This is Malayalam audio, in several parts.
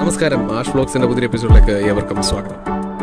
നമസ്കാരം ആഷ് വ്ലോഗ്സിന്റെ പുതിയ എപ്പിസോഡിലേക്ക് ഏവർക്കും സ്വാഗതം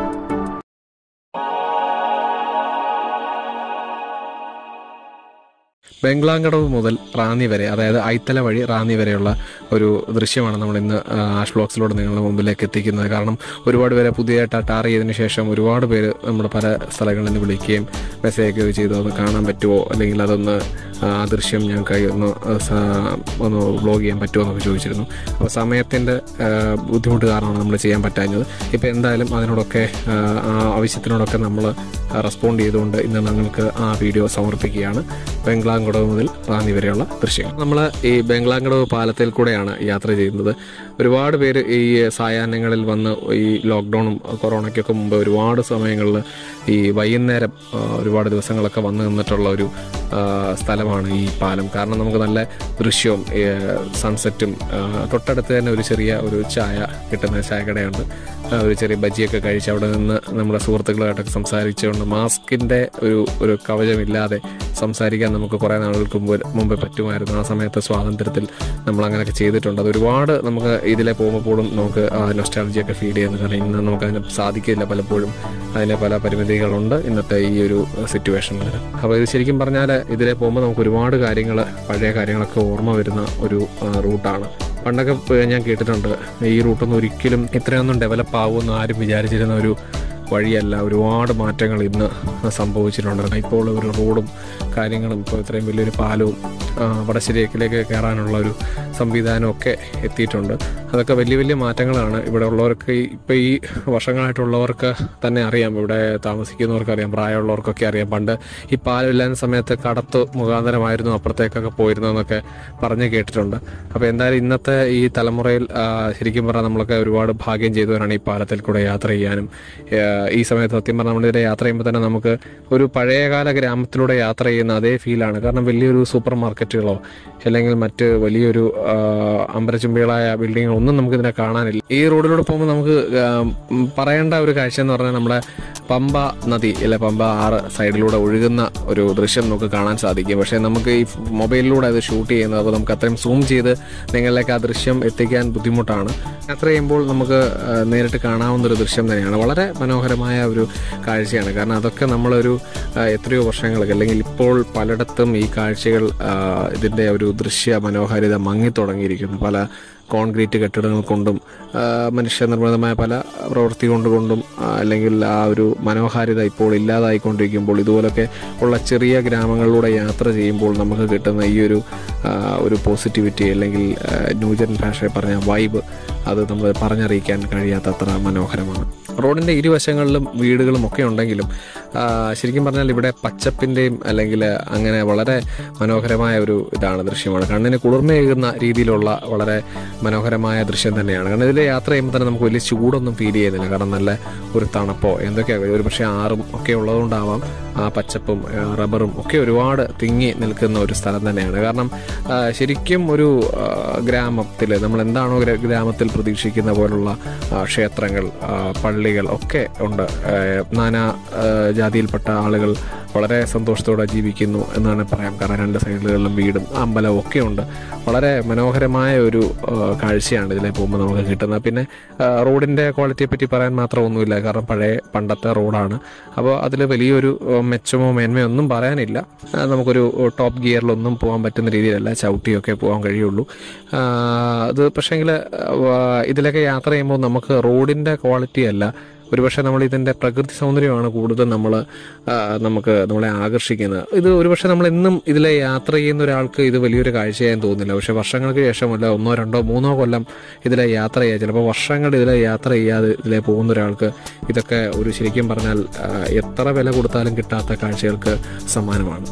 ബംഗ്ലാങ്കടവ് മുതൽ റാന്നി വരെ അതായത് ഐത്തല വഴി റാന്നി വരെയുള്ള ഒരു ദൃശ്യമാണ് നമ്മൾ ഇന്ന് ആ, ആഷ് വ്ലോഗ്സിലൂടെ നിങ്ങളുടെ മുമ്പിലേക്ക് എത്തിക്കുന്നത് കാരണം ഒരുപാട് പേരെ പുതിയതായിട്ട് ടാർ ചെയ്തതിന് ശേഷം ഒരുപാട് പേര് നമ്മുടെ പല സ്ഥലങ്ങളിൽ നിന്ന് വിളിക്കുകയും മെസ്സേജ് അയക്കുകയോ ചെയ്തു അത് കാണാൻ പറ്റുമോ അല്ലെങ്കിൽ അതൊന്ന് ആ ദൃശ്യം ഞങ്ങൾക്ക് ഒന്ന് സ- ഒന്ന് വ്ലോഗ് ചെയ്യാൻ പറ്റുമോ എന്നൊക്കെ ചോദിച്ചിരുന്നു അപ്പോൾ സമയത്തിൻ്റെ ബുദ്ധിമുട്ട് കാരണമാണ് നമ്മൾ ചെയ്യാൻ പറ്റാഞ്ഞത് ഇപ്പോൾ എന്തായാലും അതിനോടൊക്കെ ആ, ആ ആവശ്യത്തിനോടൊക്കെ നമ്മൾ റെസ്പോണ്ട് ചെയ്തുകൊണ്ട് ഇന്ന് ഞങ്ങൾക്ക് ആ വീഡിയോ സമർപ്പിക്കുകയാണ് ബംഗ്ലാങ്കടവ് മുതൽ റാന്നി വരെയുള്ള ദൃശ്യങ്ങൾ നമ്മൾ ഈ ബംഗ്ലാങ്കടവ് പാലത്തിൽ കൂടെയാണ് യാത്ര ചെയ്യുന്നത് ഒരുപാട് പേര് ഈ സായാഹ്നങ്ങളിൽ വന്ന് ഈ ലോക്ക്ഡൗണും കൊറോണയ്ക്കൊക്കെ മുമ്പ് ഒരുപാട് സമയങ്ങളിൽ ഈ വൈകുന്നേരം ആ, ഒരുപാട് ദിവസങ്ങളൊക്കെ വന്ന് നിന്നിട്ടുള്ള ഒരു ആ, സ്ഥലമാണ് ഈ പാലം കാരണം നമുക്ക് നല്ല ദൃശ്യവും ഏ, സൺസെറ്റും ആ, തൊട്ടടുത്ത് തന്നെ ഒരു ചെറിയ ഒരു ചായ കിട്ടുന്ന ചായക്കടയുണ്ട് ആ, ഒരു ചെറിയ ബജിയൊക്കെ കഴിച്ച് അവിടെ നിന്ന് നമ്മുടെ സുഹൃത്തുക്കളുമായിട്ടൊക്കെ സംസാരിച്ചുകൊണ്ട് മാസ്കിന്റെ ഒരു ഒരു കവചമില്ലാതെ സംസാരിക്കാൻ നമുക്ക് കുറേ നാളുകൾക്ക് മുമ്പ് മുമ്പേ പറ്റുമായിരുന്നു ആ സമയത്ത് സ്വാതന്ത്ര്യത്തിൽ നമ്മൾ അങ്ങനെയൊക്കെ ചെയ്തിട്ടുണ്ട് അത് ഒരുപാട് നമുക്ക് ഇതിലെ പോകുമ്പോഴും നമുക്ക് നൊസ്റ്റാളജിയൊക്കെ ഫീൽ ചെയ്യുന്നത് കാരണം ഇന്ന് നമുക്ക് അതിന് സാധിക്കില്ല പലപ്പോഴും അതിന് പല പരിമിതികളുണ്ട് ഇന്നത്തെ ഈ ഒരു സിറ്റുവേഷനിൽ അപ്പോൾ ഇത് ശരിക്കും പറഞ്ഞാൽ ഇതിലെ പോകുമ്പോൾ നമുക്ക് ഒരുപാട് കാര്യങ്ങൾ പഴയ കാര്യങ്ങളൊക്കെ ഓർമ്മ വരുന്ന ഒരു ആ, റൂട്ടാണ് പണ്ടൊക്കെ പ- ഞാൻ കേട്ടിട്ടുണ്ട് ഈ റൂട്ടൊന്നും ഒരിക്കലും ഇത്രയൊന്നും ഡെവലപ്പ് ആവുമെന്ന് ആരും വിചാരിച്ചിരുന്ന ഒരു വഴിയല്ല ഒരുപാട് മാറ്റങ്ങൾ ഇന്ന് സംഭവിച്ചിട്ടുണ്ട് ഇപ്പോൾ ഒരു റോഡും കാര്യങ്ങളും ഇപ്പോൾ ഇത്രയും വലിയൊരു പാലവും ആ, വടശ്ശേരിയിലേക്ക് കയറാനുള്ള ഒരു സംവിധാനവും ഒക്കെ എത്തിയിട്ടുണ്ട് അതൊക്കെ വലിയ വലിയ മാറ്റങ്ങളാണ് ഇവിടെ ഉള്ളവർക്ക് ഈ- ഇപ്പോൾ ഈ വർഷങ്ങളായിട്ടുള്ളവർക്ക് തന്നെ അറിയാം ഇവിടെ താമസിക്കുന്നവർക്ക് അറിയാം പ്രായമുള്ളവർക്കൊക്കെ അറിയാം പണ്ട് ഈ പാലില്ലാത്ത സമയത്ത് കടത്ത് മുഖാന്തരമായിരുന്നു അപ്പുറത്തേക്കൊക്കെ പോയിരുന്നതെന്നൊക്കെ പറഞ്ഞ് കേട്ടിട്ടുണ്ട് അപ്പോൾ എന്തായാലും ഇന്നത്തെ ഈ തലമുറയിൽ ആ, ശരിക്കും പറഞ്ഞാൽ നമ്മളൊക്കെ ഒരുപാട് ഭാഗ്യം ചെയ്തവരാണ് ഈ പാലത്തിൽ കൂടെ യാത്ര ചെയ്യാനും ആ, ഈ സമയത്ത് സത്യം പറഞ്ഞാൽ നമ്മളിതിലെ യാത്ര ചെയ്യുമ്പോൾ തന്നെ നമുക്ക് ഒരു പഴയകാല ഗ്രാമത്തിലൂടെ യാത്ര ചെയ്യുന്ന അതേ ഫീലാണ് കാരണം വലിയൊരു സൂപ്പർ മാർക്കറ്റുകളോ അല്ലെങ്കിൽ മറ്റ് വലിയൊരു ആ, അമ്പരചുംബികളായ ബിൽഡിങ്ങുകളോ ഒന്നും നമുക്ക് ഇതിനെ കാണാനില്ല ഈ റോഡിലൂടെ പോകുമ്പോൾ നമുക്ക് ആ, ഉം, പറയേണ്ട ഒരു കാഴ്ച എന്ന് പറഞ്ഞാൽ നമ്മുടെ പമ്പ നദി അല്ലെ പമ്പ ആറ് സൈഡിലൂടെ ഒഴുകുന്ന ഒരു ദൃശ്യം നമുക്ക് കാണാൻ സാധിക്കും പക്ഷേ നമുക്ക് ഈ മൊബൈലിലൂടെ അത് ഷൂട്ട് ചെയ്യുന്നത് അപ്പോൾ നമുക്ക് അത്രയും സൂം ചെയ്ത് നിങ്ങളിലേക്ക് ആ ദൃശ്യം എത്തിക്കാൻ ബുദ്ധിമുട്ടാണ് യാത്ര ചെയ്യുമ്പോൾ നമുക്ക് ആ, നേരിട്ട് കാണാവുന്ന ഒരു ദൃശ്യം തന്നെയാണ് വളരെ മനോഹരമായ ഒരു കാഴ്ചയാണ് കാരണം അതൊക്കെ നമ്മളൊരു ആ, എത്രയോ വർഷങ്ങൾക്ക് അല്ലെങ്കിൽ ഇപ്പോൾ പലയിടത്തും ഈ കാഴ്ചകൾ ആ, ഇതിന്റെ ഒരു ദൃശ്യ മനോഹാരിത മങ്ങി തുടങ്ങിയിരിക്കുന്നു പല കോൺക്രീറ്റ് കെട്ടിടങ്ങൾ കൊണ്ടും ആ, മനുഷ്യനിർമ്മിതമായ പല പ്രവൃത്തി കൊണ്ടുകൊണ്ടും ആ, അല്ലെങ്കിൽ ആ ഒരു മനോഹാരിത ഇപ്പോൾ ഇല്ലാതായിക്കൊണ്ടിരിക്കുമ്പോൾ ഇതുപോലൊക്കെ ഉള്ള ചെറിയ ഗ്രാമങ്ങളിലൂടെ യാത്ര ചെയ്യുമ്പോൾ നമുക്ക് കിട്ടുന്ന ഈ ഒരു ആ, ഒരു പോസിറ്റിവിറ്റി അല്ലെങ്കിൽ ആ, ന്യൂജൻ ഭാഷയിൽ പറഞ്ഞ വൈബ് അത് നമ്മൾ പറഞ്ഞറിയിക്കാൻ കഴിയാത്തത്ര മനോഹരമാണ് റോഡിന്റെ ഇരുവശങ്ങളിലും വീടുകളും ഒക്കെ ഉണ്ടെങ്കിലും ആ, ശരിക്കും പറഞ്ഞാൽ ഇവിടെ പച്ചപ്പിന്റെയും അല്ലെങ്കിൽ അങ്ങനെ വളരെ മനോഹരമായ ഒരു ഇതാണ് ദൃശ്യമാണ് കണ്ണിന് കുളിർമയേകുന്ന രീതിയിലുള്ള വളരെ മനോഹരമായ ദൃശ്യം തന്നെയാണ് കാരണം ഇതിൽ യാത്ര ചെയ്യുമ്പോൾ തന്നെ നമുക്ക് വലിയ ചൂടൊന്നും ഫീൽ ചെയ്യുന്നില്ല കാരണം നല്ല ഒരു തണുപ്പോ എന്തൊക്കെയാണ് ഒരു പക്ഷേ ആറും ഒക്കെ ഉള്ളതുകൊണ്ടാവാം ആ പച്ചപ്പും ആ, റബ്ബറും ഒക്കെ ഒരുപാട് തിങ്ങി നിൽക്കുന്ന ഒരു സ്ഥലം തന്നെയാണ് കാരണം ആ, ശരിക്കും ഒരു ഗ്രാമത്തിൽ നമ്മൾ എന്താണോ ഗ്ര- ഗ്രാമത്തിൽ പ്രതീക്ഷിക്കുന്ന പോലുള്ള ആ, ക്ഷേത്രങ്ങൾ ആ, പള്ളികൾ ഒക്കെ ഉണ്ട് ആ, നാനാ ആ, ജാതിയിൽപ്പെട്ട ആളുകൾ വളരെ സന്തോഷത്തോടെ ജീവിക്കുന്നു എന്നാണ് പറയാം കാരണം രണ്ട് സൈഡുകളിലും വീടും അമ്പലവും ഒക്കെ ഉണ്ട് വളരെ മനോഹരമായ ഒരു ആ, കാഴ്ചയാണ് ഇതിലെ പോകുമ്പോൾ നമുക്ക് കിട്ടുന്നത് പിന്നെ ആ, റോഡിന്റെ ക്വാളിറ്റിയെ പറ്റി പറയാൻ മാത്രം ഒന്നുമില്ല കാരണം പഴയ പണ്ടത്തെ റോഡാണ് അപ്പോൾ അതിൽ വലിയൊരു ആ, മെച്ചമോ മേന്മയോ ഒന്നും പറയാനില്ല ആ, നമുക്കൊരു ടോപ്പ് ഗിയറിലൊന്നും പോകാൻ പറ്റുന്ന രീതിയിലല്ല ചവിട്ടിയൊക്കെ പോകാൻ കഴിയുള്ളൂ ആ, അത് പക്ഷേങ്കിൽ ഇതിലൊക്കെ യാത്ര ചെയ്യുമ്പോൾ നമുക്ക് റോഡിന്റെ ക്വാളിറ്റി അല്ല ഒരുപക്ഷെ നമ്മൾ ഇതിന്റെ പ്രകൃതി സൗന്ദര്യമാണ് കൂടുതൽ നമ്മൾ നമുക്ക് നമ്മളെ ആകർഷിക്കുന്നത് ഇത് ഒരുപക്ഷെ നമ്മൾ എന്നും ഇതിലെ യാത്ര ചെയ്യുന്ന ഒരാൾക്ക് ഇത് വലിയൊരു കാഴ്ചയായി തോന്നുന്നില്ല പക്ഷെ വർഷങ്ങൾക്ക് ശേഷം അല്ല ഒന്നോ രണ്ടോ മൂന്നോ കൊല്ലം ഇതിലെ യാത്ര ചെയ്യുക ചിലപ്പോൾ വർഷങ്ങൾ ഇതിലെ യാത്ര ചെയ്യാതെ ഇതിലെ പോകുന്ന ഒരാൾക്ക് ഇതൊക്കെ ഒരു ശരിക്കും പറഞ്ഞാൽ ആ, എത്ര വില കൊടുത്താലും കിട്ടാത്ത കാഴ്ചകൾക്ക് സമാനമാണ്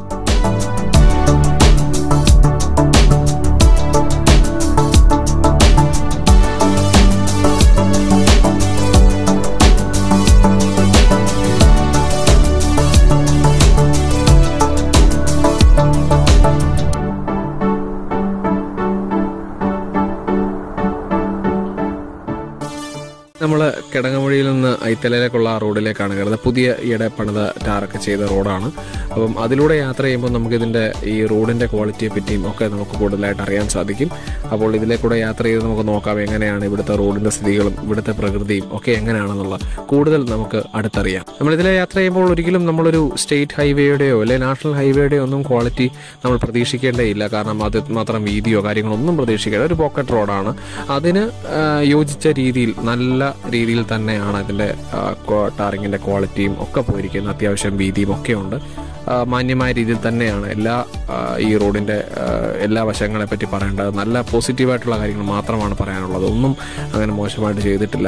നമ്മൾ കിടങ്ങമൊഴിയിൽ നിന്ന് ഐത്തലയിലേക്കുള്ള ആ റോഡിലേക്കാണ് കയറുന്നത് പുതിയ ഈയിടെ പണിത ടാറൊക്കെ ചെയ്ത റോഡാണ് അപ്പം അതിലൂടെ യാത്ര ചെയ്യുമ്പോൾ നമുക്കിതിൻ്റെ ഈ റോഡിൻ്റെ ക്വാളിറ്റിയെ പറ്റിയും ഒക്കെ നമുക്ക് കൂടുതലായിട്ട് അറിയാൻ സാധിക്കും അപ്പോൾ ഇതിലേക്കൂടെ യാത്ര ചെയ്ത് നമുക്ക് നോക്കാം എങ്ങനെയാണ് ഇവിടുത്തെ റോഡിൻ്റെ സ്ഥിതികളും ഇവിടുത്തെ പ്രകൃതിയും ഒക്കെ എങ്ങനെയാണെന്നുള്ള കൂടുതൽ നമുക്ക് അടുത്തറിയാം നമ്മളിതിലെ യാത്ര ചെയ്യുമ്പോൾ ഒരിക്കലും നമ്മളൊരു സ്റ്റേറ്റ് ഹൈവേയുടെയോ അല്ലെങ്കിൽ നാഷണൽ ഹൈവേയുടെയോ ഒന്നും ക്വാളിറ്റി നമ്മൾ പ്രതീക്ഷിക്കേണ്ടതില്ല കാരണം അത് മാത്രം വീതിയോ കാര്യങ്ങളോ ഒന്നും പ്രതീക്ഷിക്കേണ്ട ഒരു പോക്കറ്റ് റോഡാണ് അതിന് ആ, യോജിച്ച രീതിയിൽ നല്ല രീതിയിൽ തന്നെയാണ് അതിൻ്റെ ടാറിങ്ങിൻ്റെ ക്വാളിറ്റിയും ഒക്കെ പോയിരിക്കുന്നത് അത്യാവശ്യം വീതിയും ഒക്കെ ഉണ്ട് ആ, മാന്യമായ രീതിയിൽ തന്നെയാണ് എല്ലാ ആ, ഈ റോഡിൻ്റെ ആ, എല്ലാ വശങ്ങളെ പറ്റി പറയേണ്ടത് നല്ല പോസിറ്റീവായിട്ടുള്ള കാര്യങ്ങൾ മാത്രമാണ് പറയാനുള്ളത് ഒന്നും അങ്ങനെ മോശമായിട്ട് ചെയ്തിട്ടില്ല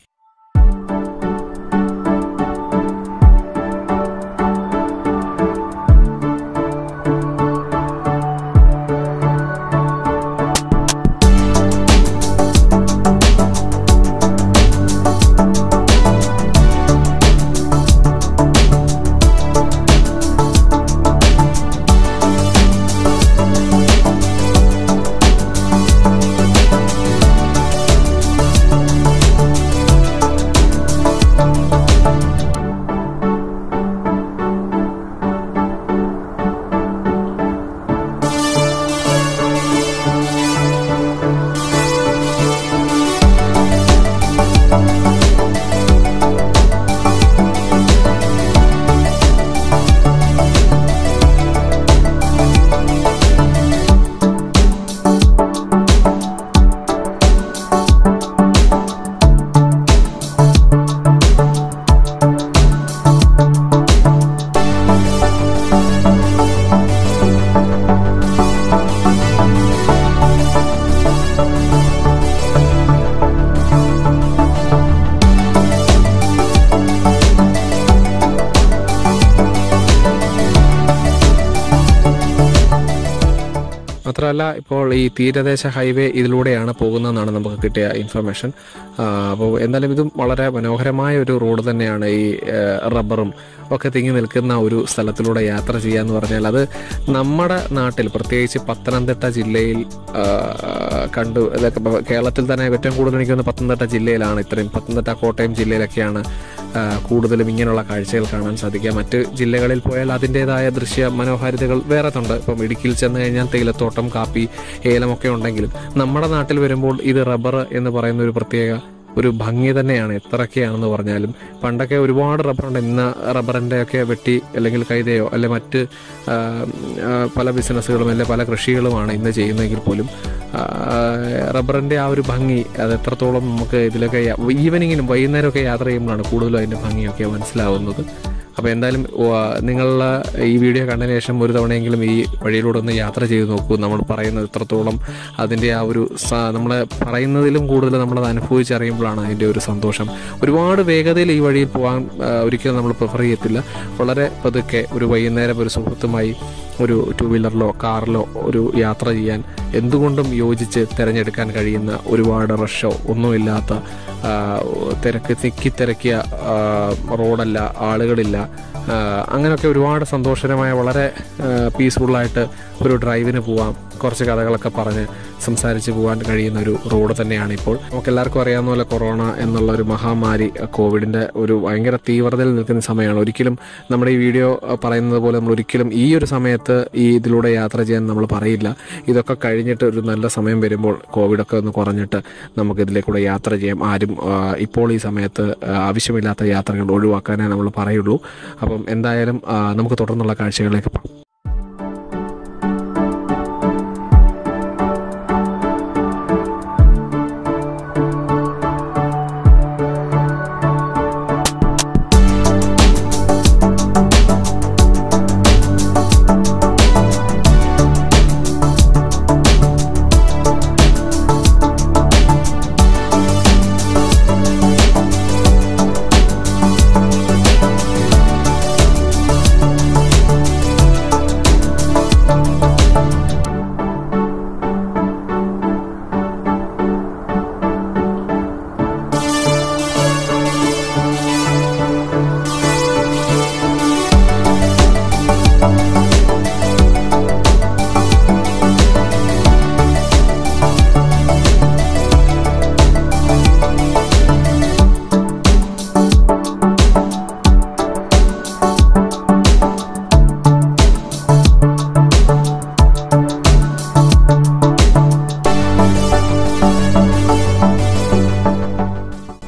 മാത്രമല്ല ഇപ്പോൾ ഈ തീരദേശ ഹൈവേ ഇതിലൂടെയാണ് പോകുന്നതെന്നാണ് നമുക്ക് കിട്ടിയ ഇൻഫർമേഷൻ അപ്പോൾ എന്തായാലും ഇതും വളരെ മനോഹരമായ ഒരു റോഡ് തന്നെയാണ് ഈ ആ, റബ്ബറും ഒക്കെ തിങ്ങി നിൽക്കുന്ന ഒരു സ്ഥലത്തിലൂടെ യാത്ര ചെയ്യുക എന്ന് പറഞ്ഞാൽ അത് നമ്മുടെ നാട്ടിൽ പ്രത്യേകിച്ച് പത്തനംതിട്ട ജില്ലയിൽ ആ, കണ്ടു ഇതൊക്കെ ഇപ്പൊ കേരളത്തിൽ തന്നെ ഏറ്റവും കൂടുതൽ എനിക്ക് തോന്നുന്നു പത്തനംതിട്ട ജില്ലയിലാണ് ഇത്രയും പത്തനംതിട്ട കോട്ടയം ജില്ലയിലൊക്കെയാണ് ആ, കൂടുതലും ഇങ്ങനെയുള്ള കാഴ്ചകൾ കാണാൻ സാധിക്കുക മറ്റ് ജില്ലകളിൽ പോയാൽ അതിൻ്റെതായ ദൃശ്യ മനോഹാരിതകൾ വേറെ ഉണ്ട് ഇപ്പം ഇടുക്കിയിൽ ചെന്ന് കഴിഞ്ഞാൽ തേയിലത്തോട്ടം കാപ്പി ഏലമൊക്കെ ഉണ്ടെങ്കിലും നമ്മുടെ നാട്ടിൽ വരുമ്പോൾ ഇത് റബ്ബർ എന്ന് പറയുന്ന ഒരു പ്രത്യേക ഒരു ഭംഗി തന്നെയാണ് എത്രയൊക്കെയാണെന്ന് പറഞ്ഞാലും പണ്ടൊക്കെ ഒരുപാട് റബ്ബറുണ്ട് ഇന്ന് റബ്ബറിൻ്റെ ഒക്കെ വെട്ടി അല്ലെങ്കിൽ കൈതയോ അല്ലെ മറ്റ് ആ, ആ, പല ബിസിനസ്സുകളും അല്ലെ പല കൃഷികളുമാണ് ഇന്ന് ചെയ്യുന്നതെങ്കിൽ പോലും ആ, റബ്ബറിൻ്റെ ആ ഒരു ഭംഗി അത് എത്രത്തോളം നമുക്ക് ഇതിലൊക്കെ യാ- ഈവനിങ്ങിനും വൈകുന്നേരമൊക്കെ യാത്ര ചെയ്യുമ്പോഴാണ് കൂടുതലും അതിൻ്റെ ഭംഗിയൊക്കെ മനസ്സിലാവുന്നത് അപ്പോൾ എന്തായാലും നിങ്ങൾ ഈ വീഡിയോ കണ്ടതിന് ശേഷം ഒരു തവണയെങ്കിലും ഈ വഴിയിലൂടെ ഒന്ന് യാത്ര ചെയ്ത് നോക്കൂ നമ്മൾ പറയുന്നത് എത്രത്തോളം അതിൻ്റെ ആ ഒരു നമ്മൾ പറയുന്നതിലും കൂടുതൽ നമ്മളത് അനുഭവിച്ചറിയുമ്പോഴാണ് അതിൻ്റെ ഒരു സന്തോഷം ഒരുപാട് വേഗതയിൽ ഈ വഴിയിൽ പോകാൻ ആ, ഒരിക്കലും നമ്മൾ പ്രിഫർ ചെയ്യത്തില്ല വളരെ പതുക്കെ ഒരു വൈകുന്നേരം ഒരു സുഹൃത്തുമായി ഒരു ടു വീലറിലോ കാറിലോ ഒരു യാത്ര ചെയ്യാൻ എന്തുകൊണ്ടും യോജിച്ച് തിരഞ്ഞെടുക്കാൻ കഴിയുന്ന ഒരുപാട് റഷോ ഒന്നുമില്ലാത്ത ആ, തിരക്ക് തിക്കി തിരക്കിയ ആ, റോഡല്ല ആളുകളില്ല ആ, അങ്ങനെയൊക്കെ ഒരുപാട് സന്തോഷകരമായ വളരെ പീസ്ഫുള്ളായിട്ട് ഒരു ഡ്രൈവിന് പോവാം കുറച്ച് കഥകളൊക്കെ പറഞ്ഞ് സംസാരിച്ച് പോകാൻ കഴിയുന്ന ഒരു റോഡ് തന്നെയാണ് ഇപ്പോൾ നമുക്ക് എല്ലാവർക്കും അറിയാവുന്ന പോലെ കൊറോണ എന്നുള്ള ഒരു മഹാമാരി കോവിഡിന്റെ ഒരു ഭയങ്കര തീവ്രതയിൽ നിൽക്കുന്ന സമയമാണ് ഒരിക്കലും നമ്മുടെ ഈ വീഡിയോ പറയുന്നത് പോലെ നമ്മൾ ഒരിക്കലും ഈ ഒരു സമയത്ത് ഈ ഇതിലൂടെ യാത്ര ചെയ്യാൻ നമ്മൾ പറയില്ല ഇതൊക്കെ കഴിഞ്ഞിട്ട് ഒരു നല്ല സമയം വരുമ്പോൾ കോവിഡൊക്കെ ഒന്ന് കുറഞ്ഞിട്ട് നമുക്ക് ഇതിലേക്കൂടെ യാത്ര ചെയ്യാം ആരും ആ, ഇപ്പോൾ ഈ സമയത്ത് ആ, ആവശ്യമില്ലാത്ത യാത്രകൾ ഒഴിവാക്കാനേ നമ്മൾ പറയുള്ളൂ അപ്പം എന്തായാലും ആ, നമുക്ക് തുടർന്നുള്ള കാഴ്ചകളിലേക്ക് പോകാം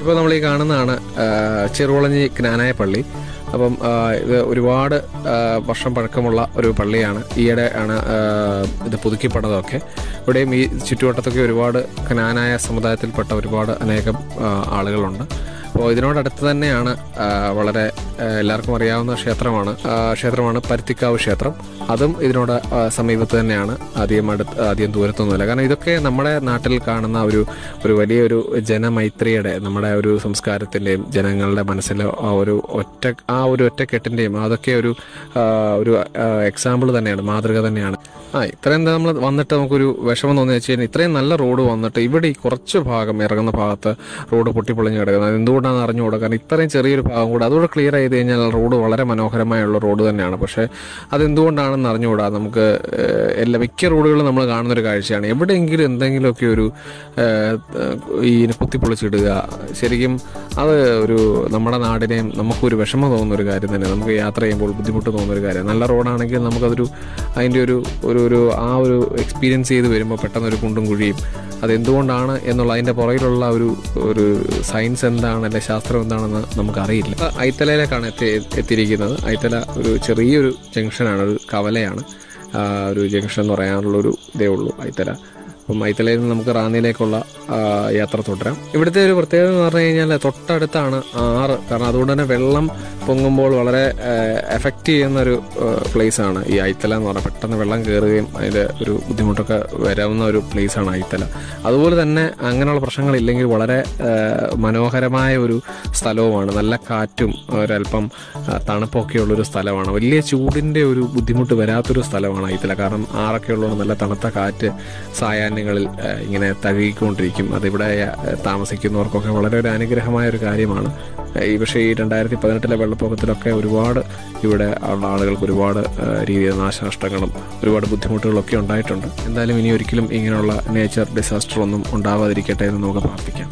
ഇപ്പോൾ നമ്മൾ ഈ കാണുന്നതാണ് ആ, ചെറുവളഞ്ഞി ജ്ഞാനായ പള്ളി അപ്പം ആ, ഇത് ഒരുപാട് ആ, വർഷം പഴക്കമുള്ള ഒരു പള്ളിയാണ് ഈയിടെ ആണ് ആ, ഇത് പുതുക്കിപ്പണതൊക്കെ ഇവിടെയും ഈ ചുറ്റുവട്ടത്തൊക്കെ ഒരുപാട് ജ്ഞാനായ സമുദായത്തിൽപ്പെട്ട ഒരുപാട് അനേകം ആ, ആളുകളുണ്ട് അപ്പോൾ ഇതിനോടടുത്ത് തന്നെയാണ് ആ, വളരെ ആ, എല്ലാവർക്കും അറിയാവുന്ന ക്ഷേത്രമാണ് ആ, ക്ഷേത്രമാണ് പരുത്തിക്കാവ് ക്ഷേത്രം അതും ഇതിനോട് ആ, സമീപത്ത് തന്നെയാണ് അധികം അടുത്ത് അധികം ദൂരത്തൊന്നുമില്ല കാരണം ഇതൊക്കെ നമ്മുടെ നാട്ടിൽ കാണുന്ന ഒരു ഒരു വലിയൊരു ജനമൈത്രിയുടെ നമ്മുടെ ഒരു സംസ്കാരത്തിൻ്റെയും ജനങ്ങളുടെ മനസ്സിലെ ആ ഒരു ഒറ്റ ആ ഒരു ഒറ്റക്കെട്ടിൻ്റെയും അതൊക്കെ ഒരു ആ, ഒരു എക്സാമ്പിൾ തന്നെയാണ് മാതൃക തന്നെയാണ് ആ ഇത്രയും നമ്മൾ വന്നിട്ട് നമുക്കൊരു വിഷമം തോന്നി വെച്ച് കഴിഞ്ഞാൽ ഇത്രയും നല്ല റോഡ് വന്നിട്ട് ഇവിടെ ഈ കുറച്ച് ഭാഗം ഇറങ്ങുന്ന ഭാഗത്ത് റോഡ് പൊട്ടിപ്പൊളിഞ്ഞ് കിടക്കുന്നത് അത് എന്തുകൊണ്ടാണെന്ന് അറിഞ്ഞുകൂടാ കാരണം ഇത്രയും ചെറിയൊരു ഭാഗം കൂടെ അതുകൂടെ ക്ലിയർ ചെയ്ത് കഴിഞ്ഞാൽ റോഡ് വളരെ മനോഹരമായുള്ള റോഡ് തന്നെയാണ് പക്ഷേ അതെന്തുകൊണ്ടാണെന്ന് അറിഞ്ഞുകൂടാ നമുക്ക് ഏഹ്, എല്ലാ മിക്ക റോഡുകളും നമ്മൾ കാണുന്ന ഒരു കാഴ്ചയാണ് എവിടെയെങ്കിലും എന്തെങ്കിലുമൊക്കെ ഒരു ഏഹ്, ഈ കുത്തിപ്പൊളിച്ചിടുക ശരിക്കും അത് ഒരു നമ്മുടെ നാടിനെയും നമുക്കൊരു വിഷമം തോന്നുന്ന ഒരു കാര്യം തന്നെ നമുക്ക് യാത്ര ചെയ്യുമ്പോൾ ബുദ്ധിമുട്ട് തോന്നുന്ന ഒരു കാര്യം നല്ല റോഡാണെങ്കിൽ നമുക്കതൊരു അതിൻ്റെ ഒരു ഒരു ഒരു ആ ഒരു എക്സ്പീരിയൻസ് ചെയ്ത് വരുമ്പോൾ പെട്ടെന്ന് ഒരു കുണ്ടും കുഴിയും അതെന്തുകൊണ്ടാണ് എന്നുള്ള അതിൻ്റെ പുറകിലുള്ള ഒരു ഒരു സയൻസ് എന്താണ് അല്ലെ ശാസ്ത്രം എന്താണെന്ന് നമുക്കറിയില്ല ഇപ്പൊ ഐത്തലയിലേക്കാണ് എത്തി എത്തിയിരിക്കുന്നത് ഐത്തല ഒരു ചെറിയൊരു ജംഗ്ഷനാണ് ഒരു കവലയാണ് ആ, ഒരു ജംഗ്ഷൻ എന്ന് പറയാനുള്ളൊരു ഇതേ ഉള്ളൂ ഐത്തല അപ്പം ഐത്തലയിൽ നിന്ന് നമുക്ക് റാന്നിയിലേക്കുള്ള ആ, യാത്ര തുടരാം ഇവിടുത്തെ ഒരു പ്രത്യേകത എന്ന് പറഞ്ഞു കഴിഞ്ഞാൽ തൊട്ടടുത്താണ് ആറ് കാരണം അതുകൊണ്ട് തന്നെ വെള്ളം പൊങ്ങുമ്പോൾ വളരെ എഫക്റ്റ് ചെയ്യുന്ന ഒരു പ്ലേസ് ആണ് ഈ ഐത്തല എന്ന് പറഞ്ഞാൽ പെട്ടെന്ന് വെള്ളം കയറുകയും അതിൻ്റെ ഒരു ബുദ്ധിമുട്ടൊക്കെ വരാവുന്ന ഒരു പ്ലേസ് ആണ് ഐത്തല അതുപോലെ തന്നെ അങ്ങനെയുള്ള പ്രശ്നങ്ങളില്ലെങ്കിൽ വളരെ ആ, മനോഹരമായ ഒരു സ്ഥലവുമാണ് നല്ല കാറ്റും ഒരല്പം ആ, തണുപ്പൊക്കെ ഉള്ളൊരു സ്ഥലമാണ് വലിയ ചൂടിൻ്റെ ഒരു ബുദ്ധിമുട്ട് വരാത്തൊരു സ്ഥലമാണ് ഐത്തല കാരണം ആറൊക്കെ ഉള്ളതുകൊണ്ട് നല്ല തണുത്ത കാറ്റ് സായാഹ്നങ്ങളിൽ ആ, ഇങ്ങനെ തഴുകിക്കൊണ്ടിരിക്കും അതിവിടെ ആ, താമസിക്കുന്നവർക്കൊക്കെ വളരെ ഒരു അനുഗ്രഹമായ ഒരു കാര്യമാണ് ആ, ഈ പക്ഷേ ഈ രണ്ടായിരത്തി പതിനെട്ടിലെ വെള്ളപ്പൊക്കത്തിലൊക്കെ ഒരുപാട് ഇവിടെ ഉള്ള ആളുകൾക്ക് ഒരുപാട് ആ, രീതിയിൽ നാശനഷ്ടങ്ങളും ഒരുപാട് ബുദ്ധിമുട്ടുകളൊക്കെ ഉണ്ടായിട്ടുണ്ട് എന്തായാലും ഇനി ഒരിക്കലും ഇങ്ങനെയുള്ള നേച്ചർ ഡിസാസ്റ്റർ ഒന്നും ഉണ്ടാവാതിരിക്കട്ടെ എന്ന് നമുക്ക് പ്രാർത്ഥിക്കാം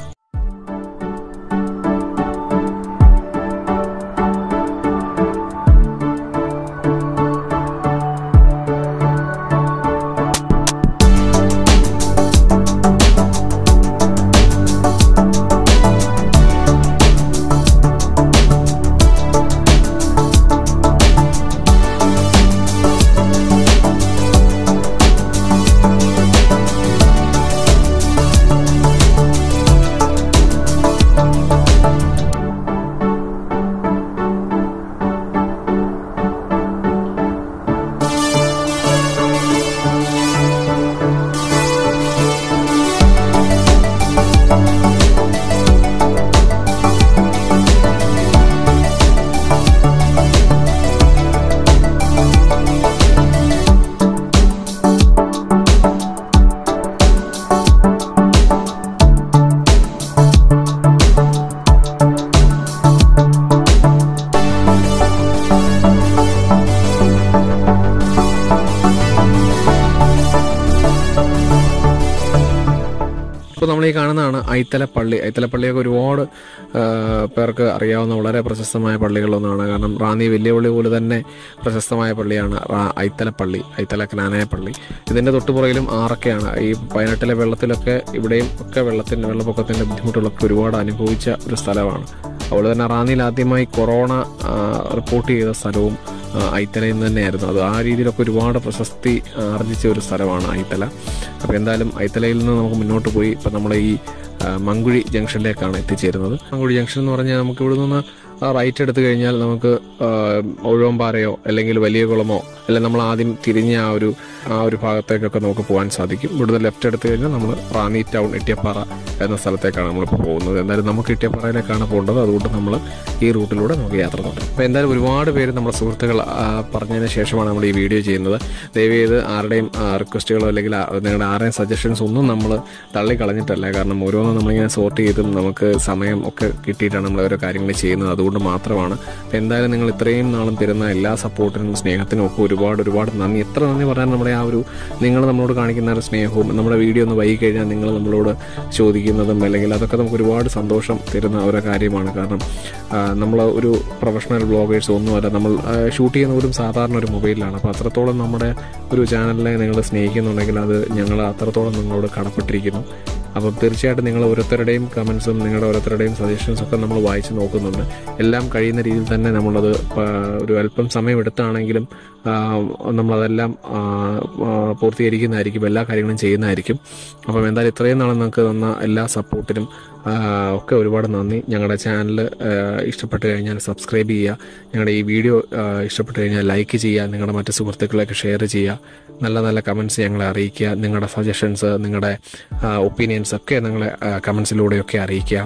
ഇപ്പോൾ നമ്മൾ ഈ കാണുന്നതാണ് ഐത്തല പള്ളി ഐത്തല പള്ളിയൊക്കെ ഒരുപാട് ആ, പേർക്ക് അറിയാവുന്ന വളരെ പ്രശസ്തമായ പള്ളികളൊന്നാണ് കാരണം റാന്നി വലിയ പള്ളി പോലെ തന്നെ പ്രശസ്തമായ പള്ളിയാണ് റാ- ഐത്തല പള്ളി ഐത്തല ജ്ഞാനായ പള്ളി ഇതിൻ്റെ തൊട്ടുപുറകിലും ആറൊക്കെയാണ് ഈ വയനാട്ടിലെ വെള്ളത്തിലൊക്കെ ഇവിടെയും ഒക്കെ വെള്ളത്തിൻ്റെ വെള്ളപ്പൊക്കത്തിൻ്റെ ബുദ്ധിമുട്ടുകളൊക്കെ ഒരുപാട് അനുഭവിച്ച ഒരു സ്ഥലമാണ് അതുപോലെ തന്നെ റാന്നിയിൽ ആദ്യമായി കൊറോണ ആ, റിപ്പോർട്ട് ചെയ്ത സ്ഥലവും ആ, ഐത്തലയിൽ നിന്ന് തന്നെയായിരുന്നു അത് ആ രീതിയിലൊക്കെ ഒരുപാട് പ്രശസ്തി ആർജിച്ച ഒരു സ്ഥലമാണ് ഐത്തല അപ്പോൾ എന്തായാലും ഐത്തലയിൽ നിന്ന് നമുക്ക് മുന്നോട്ട് പോയി ഇപ്പം നമ്മൾ ഈ ആ, മങ്കുഴി ജംഗ്ഷനിലേക്കാണ് എത്തിച്ചേരുന്നത് മങ്കുഴി ജംഗ്ഷൻ എന്ന് പറഞ്ഞാൽ നമുക്ക് ഇവിടെ നിന്ന് ആ റൈറ്റ് എടുത്തു കഴിഞ്ഞാൽ നമുക്ക് ആ, ഒഴുവമ്പാറയോ അല്ലെങ്കിൽ വലിയ കുളമോ അല്ലെങ്കിൽ നമ്മൾ ആദ്യം തിരിഞ്ഞ ആ ഒരു ആ ഒരു ഭാഗത്തേക്കൊക്കെ നമുക്ക് പോകാൻ സാധിക്കും ഇവിടുന്ന് ലെഫ്റ്റ് എടുത്തു കഴിഞ്ഞാൽ നമ്മൾ റാന്നി ടൗൺ ഇട്ടിയപ്പാറ എന്ന സ്ഥലത്തേക്കാണ് നമ്മളിപ്പോൾ പോകുന്നത് എന്തായാലും നമുക്ക് ഇട്ടിയപ്പാറയിലേക്കാണ് പോകേണ്ടത് അതുകൊണ്ട് നമ്മൾ ഈ റൂട്ടിലൂടെ നമുക്ക് യാത്ര തുടരും അപ്പോൾ എന്തായാലും ഒരുപാട് പേര് നമ്മുടെ സുഹൃത്തുക്കൾ ആ, പറഞ്ഞതിന് ശേഷമാണ് നമ്മൾ ഈ വീഡിയോ ചെയ്യുന്നത് ദയവ് ചെയ്ത് ആരുടെയും റിക്വസ്റ്റുകളോ അല്ലെങ്കിൽ ആ- നിങ്ങളുടെ ആരുടെയും സജഷൻസ് ഒന്നും നമ്മൾ തള്ളിക്കളഞ്ഞിട്ടല്ല കാരണം ഓരോന്നും നമ്മളിങ്ങനെ സോർട്ട് ചെയ്തും നമുക്ക് സമയം ഒക്കെ കിട്ടിയിട്ടാണ് നമ്മൾ ഓരോ കാര്യങ്ങൾ ചെയ്യുന്നത് അതുകൊണ്ട് മാത്രമാണ് അപ്പോൾ എന്തായാലും നിങ്ങൾ ഇത്രയും നാളും തരുന്ന എല്ലാ സപ്പോർട്ടിനും സ്നേഹത്തിനും ഒക്കെ ഒരുപാട് ഒരുപാട് നന്ദി എത്ര നന്ദി പറഞ്ഞാൽ നമ്മുടെ ആ ഒരു നിങ്ങൾ നമ്മളോട് കാണിക്കുന്ന ഒരു സ്നേഹവും നമ്മുടെ വീഡിയോ ഒന്ന് വൈകി കഴിഞ്ഞാൽ നിങ്ങൾ നമ്മളോട് ചോദിക്കുന്നതും അല്ലെങ്കിൽ അതൊക്കെ നമുക്ക് ഒരുപാട് സന്തോഷം തരുന്ന ഓരോ കാര്യമാണ് കാരണം നമ്മൾ ഒരു പ്രൊഫഷണൽ ബ്ലോഗേഴ്സ് ഒന്നുമല്ല നമ്മൾ ഷൂട്ട് ചെയ്യുന്ന ഒരു സാധാരണ ഒരു മൊബൈലിലാണ് അപ്പോൾ അത്രത്തോളം നമ്മുടെ ഒരു ചാനലിനെ നിങ്ങൾ സ്നേഹിക്കുന്നുണ്ടെങ്കിൽ അത് ഞങ്ങൾ അത്രത്തോളം നിങ്ങളോട് കടപ്പെട്ടിരിക്കുന്നു അപ്പം തീർച്ചയായിട്ടും നിങ്ങൾ ഓരോരുത്തരുടെയും കമൻസും നിങ്ങളുടെ ഓരോരുത്തരുടെയും സജഷൻസും ഒക്കെ നമ്മൾ വായിച്ച് നോക്കുന്നുണ്ട് എല്ലാം കഴിയുന്ന രീതിയിൽ തന്നെ നമ്മളത് പ- ഒരു അല്പം സമയമെടുത്താണെങ്കിലും ആ, നമ്മളതെല്ലാം ആ, ആ, പൂർത്തീകരിക്കുന്നതായിരിക്കും എല്ലാ കാര്യങ്ങളും ചെയ്യുന്നതായിരിക്കും അപ്പം എന്തായാലും ഇത്രയും നാളെ നിങ്ങൾക്ക് തന്ന എല്ലാ സപ്പോർട്ടിനും ആ, ഒക്കെ ഒരുപാട് നന്ദി ഞങ്ങളുടെ ചാനൽ ഇഷ്ടപ്പെട്ട് കഴിഞ്ഞാൽ സബ്സ്ക്രൈബ് ചെയ്യുക ഞങ്ങളുടെ ഈ വീഡിയോ ആ, ഇഷ്ടപ്പെട്ട് കഴിഞ്ഞാൽ ലൈക്ക് ചെയ്യുക നിങ്ങളുടെ മറ്റ് സുഹൃത്തുക്കളൊക്കെ ഷെയർ ചെയ്യുക നല്ല നല്ല കമൻസ് ഞങ്ങളെ അറിയിക്കുക നിങ്ങളുടെ സജഷൻസ് നിങ്ങളുടെ ഒപ്പീനിയൻസ് ഒക്കെ നിങ്ങളെ കമൻസിലൂടെയൊക്കെ അറിയിക്കുക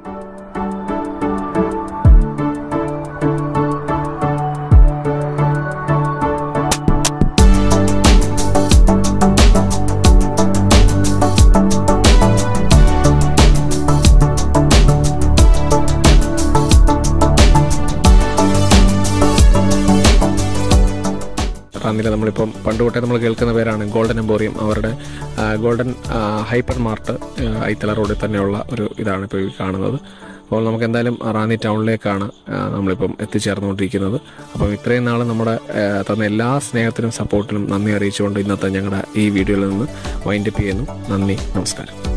റാന്നിയിൽ നമ്മളിപ്പം പണ്ട് തൊട്ടേ നമ്മൾ കേൾക്കുന്ന പേരാണ് ഗോൾഡൻ എംബോറിയം അവരുടെ ആ, ഗോൾഡൻ ആ, ഹൈപ്പർ മാർട്ട് ആ, ഐത്തല റോഡിൽ തന്നെയുള്ള ഒരു ഇതാണ് ഇപ്പോൾ ഈ കാണുന്നത് അപ്പോൾ നമുക്ക് എന്തായാലും റാന്നി ടൗണിലേക്കാണ് ആ, നമ്മളിപ്പം എത്തിച്ചേർന്നുകൊണ്ടിരിക്കുന്നത് അപ്പം ഇത്രയും നാൾ നമ്മുടെ ആ, തന്ന എല്ലാ സ്നേഹത്തിനും സപ്പോർട്ടിനും നന്ദി അറിയിച്ചുകൊണ്ട് ഇന്നത്തെ ഞങ്ങളുടെ ഈ വീഡിയോയിൽ നിന്ന് വൈൻഡപ്പ് ചെയ്യുന്നു നന്ദി നമസ്കാരം